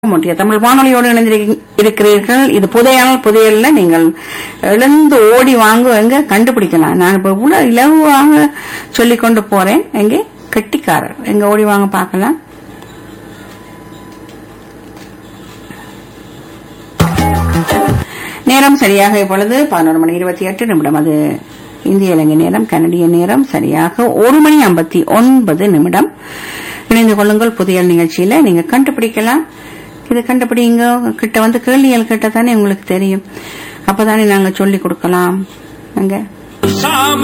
முற்றிய தமிழ் வானொலியோடு இணைந்திருக்கிறீர்கள் இது புதையால் புதையல்ல நீங்கள் எழுந்து ஓடி வாங்க எங்க கண்டுபிடிக்கலாம் நான் இப்ப இவ்வளவு இலகுவாக சொல்லிக் கொண்டு போறேன் எங்கே கெட்டிக்காரர் எங்க ஓடி வாங்க பார்க்கலாம் நேரம் சரியாக இப்பொழுது பதினோரு மணி இருபத்தி எட்டு நிமிடம் அது இந்திய இலங்கை நேரம் கனடிய நேரம் சரியாக ஒரு மணி ஐம்பத்தி ஒன்பது நிமிடம் இணைந்து கொள்ளுங்கள் புதிய நிகழ்ச்சியில நீங்க கண்டுபிடிக்கலாம் இது கண்டுபிடிங்க கிட்ட வந்து கேள்விகள் கிட்ட தானே உங்களுக்கு தெரியும் அப்பதானே நாங்க சொல்லி கொடுக்கலாம் அங்க